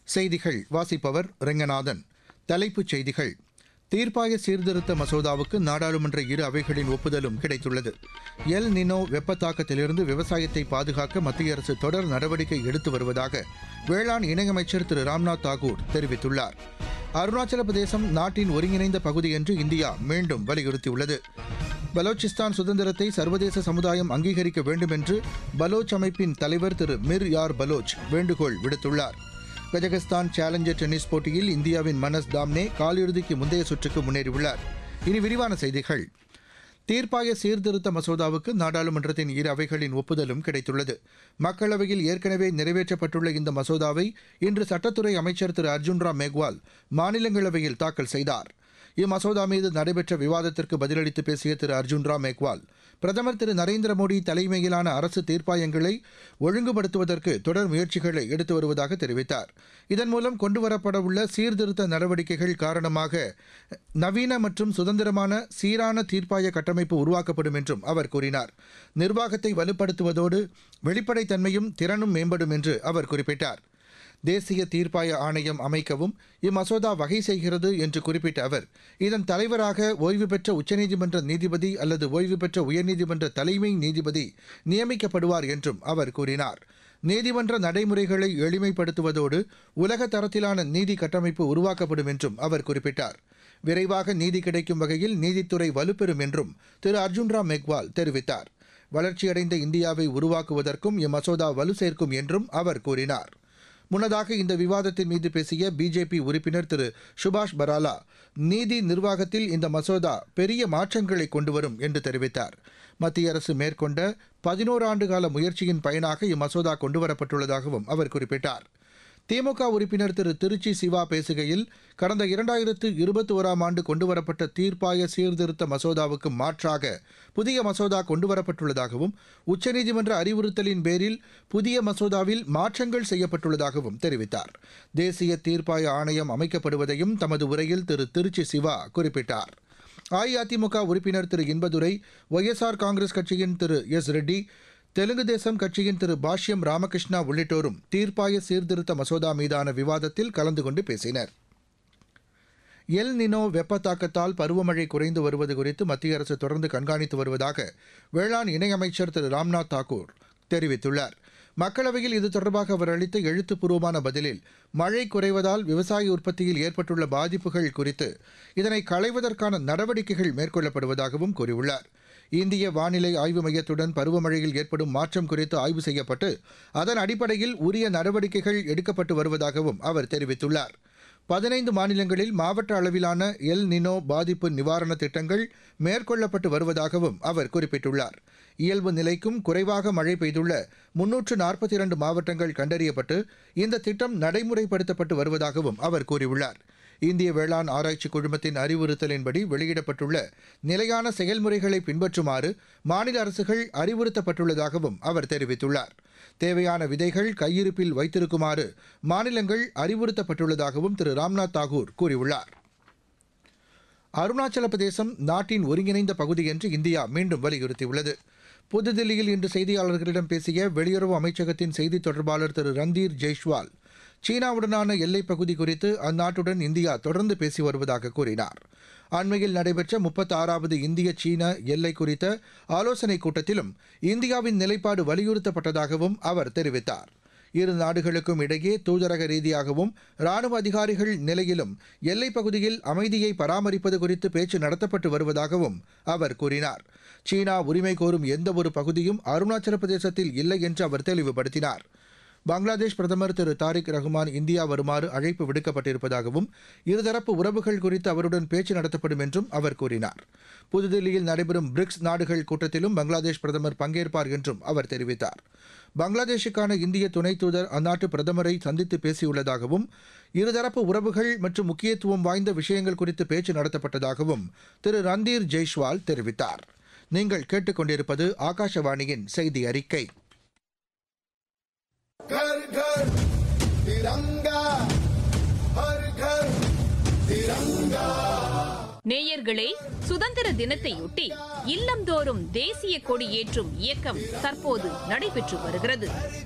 செய்திகள் வாசிப்பவர் ரெங்கநாதன் தலைப்புச் செய்திகள் தீர்ப்பாய சீர்திருத்த மசோதாவுக்கு நாடாளுமன்ற இரு அவைகளின் ஒப்புதலும் கிடைத்துள்ளது எல் நினோ வெப்பத்தாக்கத்திலிருந்து விவசாயத்தை பாதுகாக்க மத்திய அரசு தொடர் நடவடிக்கை எடுத்து வருவதாக வேளாண் இணையமைச்சர் திரு ராம்நாத் தாகூர் தெரிவித்துள்ளார் அருணாச்சல பிரதேசம் நாட்டின் ஒருங்கிணைந்த பகுதி என்று இந்தியா மீண்டும் வலியுறுத்தியுள்ளது பலோச்சிஸ்தான் சுதந்திரத்தை சர்வதேச சமுதாயம் அங்கீகரிக்க வேண்டும் என்று பலோச் அமைப்பின் தலைவர் திரு மிர் யார் பலோச் வேண்டுகோள் விடுத்துள்ளார் கஜகஸ்தான் சேலஞ்சர் டென்னிஸ் போட்டியில் இந்தியாவின் மனஸ் தாம்னே காலிறுதிக்கு முந்தைய சுற்றுக்கு முன்னேறியுள்ளார் இனி விரிவான செய்திகள் தீர்ப்பாய சீர்திருத்த மசோதாவுக்கு நாடாளுமன்றத்தின் இரு அவைகளின் ஒப்புதலும் கிடைத்துள்ளது மக்களவையில் ஏற்கனவே நிறைவேற்றப்பட்டுள்ள இந்த மசோதாவை இன்று சட்டத்துறை அமைச்சர் திரு அர்ஜுன் ராம் மேக்வால் மாநிலங்களவையில் தாக்கல் செய்தார் இம்மசோதா மீது நடைபெற்ற விவாதத்திற்கு பதிலளித்து பேசிய திரு அர்ஜுன் ராம் மேக்வால் பிரதமர் திரு நரேந்திர மோடி தலைமையிலான அரசு தீர்ப்பாயங்களை ஒழுங்குபடுத்துவதற்கு தொடர் முயற்சிகளை எடுத்து வருவதாக தெரிவித்தார் இதன் மூலம் கொண்டுவரப்படவுள்ள சீர்திருத்த நடவடிக்கைகள் காரணமாக நவீன மற்றும் சுதந்திரமான சீரான தீர்ப்பாய கட்டமைப்பு உருவாக்கப்படும் என்றும் அவர் கூறினார் நிர்வாகத்தை வலுப்படுத்துவதோடு வெளிப்படைத்தன்மையும் திறனும் மேம்படும் என்று அவர் குறிப்பிட்டார் தேசிய தீர்ப்பாய ஆணையம் அமைக்கவும் இம்மசோதா வகை செய்கிறது என்று குறிப்பிட்ட அவர் இதன் தலைவராக ஓய்வு பெற்ற உச்சநீதிமன்ற நீதிபதி அல்லது ஓய்வு பெற்ற உயர்நீதிமன்ற தலைமை நீதிபதி நியமிக்கப்படுவார் என்றும் அவர் கூறினார் நீதிமன்ற நடைமுறைகளை எளிமைப்படுத்துவதோடு உலக தரத்திலான நீதி கட்டமைப்பு உருவாக்கப்படும் என்றும் அவர் குறிப்பிட்டார் விரைவாக நீதி கிடைக்கும் வகையில் நீதித்துறை வலுப்பெறும் என்றும் திரு அர்ஜுன் ராம் மெக்வால் தெரிவித்தார் வளர்ச்சியடைந்த இந்தியாவை உருவாக்குவதற்கும் இம்மசோதா வலு சேர்க்கும் என்றும் அவர் கூறினார் முன்னதாக இந்த விவாதத்தின் மீது பேசிய பிஜேபி உறுப்பினர் திரு சுபாஷ் பராலா நீதி நிர்வாகத்தில் இந்த மசோதா பெரிய மாற்றங்களை கொண்டுவரும் என்று தெரிவித்தார் மத்திய அரசு மேற்கொண்ட பதினோரு ஆண்டுகால முயற்சியின் பயனாக இம்மசோதா கொண்டுவரப்பட்டுள்ளதாகவும் அவர் குறிப்பிட்டார் திமுக உறுப்பினர் திரு திருச்சி சிவா பேசுகையில் கடந்த இரண்டாயிரத்து இருபத்தி ஓராம் ஆண்டு கொண்டுவரப்பட்ட தீர்ப்பாய சீர்திருத்த மசோதாவுக்கு மாற்றாக புதிய மசோதா கொண்டுவரப்பட்டுள்ளதாகவும் உச்சநீதிமன்ற அறிவுறுத்தலின் பேரில் புதிய மசோதாவில் மாற்றங்கள் செய்யப்பட்டுள்ளதாகவும் தெரிவித்தார் தேசிய தீர்ப்பாய ஆணையம் அமைக்கப்படுவதையும் தமது உரையில் திரு திருச்சி சிவா குறிப்பிட்டார் அஇஅதிமுக உறுப்பினர் திரு இன்பதுரை ஒய்எஸ்ஆர் காங்கிரஸ் கட்சியின் திரு எஸ் ரெட்டி தெலுங்கு தேசம் கட்சியின் திரு பாஷ்யம் ராமகிருஷ்ணா உள்ளிட்டோரும் தீர்ப்பாய சீர்திருத்த மசோதா மீதான விவாதத்தில் கலந்து கொண்டு பேசினர் எல் நினோ வெப்பத்தாக்கத்தால் பருவமழை குறைந்து வருவது குறித்து மத்திய அரசு தொடர்ந்து கண்காணித்து வருவதாக வேளாண் இணையமைச்சர் திரு ராம்நாத் தாக்கூர் தெரிவித்துள்ளார் மக்களவையில் இது தொடர்பாக அவர் அளித்த எழுத்துப்பூர்வமான பதிலில் மழை குறைவதால் விவசாய உற்பத்தியில் ஏற்பட்டுள்ள பாதிப்புகள் குறித்து இதனை களைவதற்கான நடவடிக்கைகள் மேற்கொள்ளப்படுவதாகவும் கூறியுள்ளார் இந்திய வானிலை ஆய்வு மையத்துடன் பருவமழையில் ஏற்படும் மாற்றம் குறித்து ஆய்வு செய்யப்பட்டு அதன் அடிப்படையில் உரிய நடவடிக்கைகள் எடுக்கப்பட்டு வருவதாகவும் அவர் தெரிவித்துள்ளார் பதினைந்து மாநிலங்களில் மாவட்ட அளவிலான எல் நினோ பாதிப்பு நிவாரண திட்டங்கள் மேற்கொள்ளப்பட்டு வருவதாகவும் அவர் குறிப்பிட்டுள்ளார் இயல்பு நிலைக்கும் குறைவாக மழை பெய்துள்ள முன்னூற்று நாற்பத்தி இரண்டு மாவட்டங்கள் கண்டறியப்பட்டு இந்த திட்டம் நடைமுறைப்படுத்தப்பட்டு வருவதாகவும் அவர் கூறியுள்ளார் இந்திய வேளாண் ஆராய்ச்சி குழுமத்தின் அறிவுறுத்தலின்படி வெளியிடப்பட்டுள்ள நிலையான செயல்முறைகளை பின்பற்றுமாறு மாநில அரசுகள் அறிவுறுத்தப்பட்டுள்ளதாகவும் அவர் தெரிவித்துள்ளார் தேவையான விதைகள் கையிருப்பில் வைத்திருக்குமாறு மாநிலங்கள் அறிவுறுத்தப்பட்டுள்ளதாகவும் திரு ராம்நாத் தாகூர் கூறியுள்ளார் அருணாச்சல பிரதேசம் நாட்டின் ஒருங்கிணைந்த பகுதி என்று இந்தியா மீண்டும் வலியுறுத்தியுள்ளது புதுதில்லியில் இன்று செய்தியாளர்களிடம் பேசிய வெளியுறவு அமைச்சகத்தின் செய்தித் தொடர்பாளர் திரு ரந்தீர் ஜெய்ஷ்வால் சீனாவுடனான எல்லைப் பகுதி குறித்து அந்நாட்டுடன் இந்தியா தொடர்ந்து பேசி வருவதாக கூறினார் அண்மையில் நடைபெற்ற முப்பத்தாறாவது இந்திய சீன எல்லை குறித்த ஆலோசனைக் கூட்டத்திலும் இந்தியாவின் நிலைப்பாடு வலியுறுத்தப்பட்டதாகவும் அவர் தெரிவித்தார் இரு நாடுகளுக்கும் இடையே தூதரக ரீதியாகவும் ராணுவ அதிகாரிகள் நிலையிலும் எல்லைப் பகுதியில் அமைதியை பராமரிப்பது குறித்து பேச்சு நடத்தப்பட்டு வருவதாகவும் அவர் கூறினார் சீனா உரிமை கோரும் எந்தவொரு பகுதியும் அருணாச்சல பிரதேசத்தில் இல்லை என்று அவர் தெளிவுபடுத்தினார் பங்களாதேஷ் பிரதமர் திரு தாரிக் ரஹ்மான் இந்தியா வருமாறு அழைப்பு விடுக்கப்பட்டிருப்பதாகவும் இருதரப்பு உறவுகள் குறித்து அவருடன் பேச்சு நடத்தப்படும் என்றும் அவர் கூறினார் புதுதில்லியில் நடைபெறும் பிரிக்ஸ் நாடுகள் கூட்டத்திலும் பங்களாதேஷ் பிரதமர் பங்கேற்பார் என்றும் அவர் தெரிவித்தார் பங்களாதேஷுக்கான இந்திய துணை தூதர் அந்நாட்டு பிரதமரை சந்தித்து பேசியுள்ளதாகவும் இருதரப்பு உறவுகள் மற்றும் முக்கியத்துவம் வாய்ந்த விஷயங்கள் குறித்து பேச்சு நடத்தப்பட்டதாகவும் திரு ரந்தீர் ஜெய்ஷ்வால் தெரிவித்தார் நீங்கள் கேட்டுக்கொண்டிருப்பது ஆகாஷவாணியின் செய்தி அறிக்கை घर घर तिरंगा हर घर तिरंगा நேயர்களே சுதந்திர தினத்தையொட்டி இல்லந்தோறும் தேசிய கொடி ஏற்றும் இயக்கம் தற்போது நடைபெற்று வருகிறது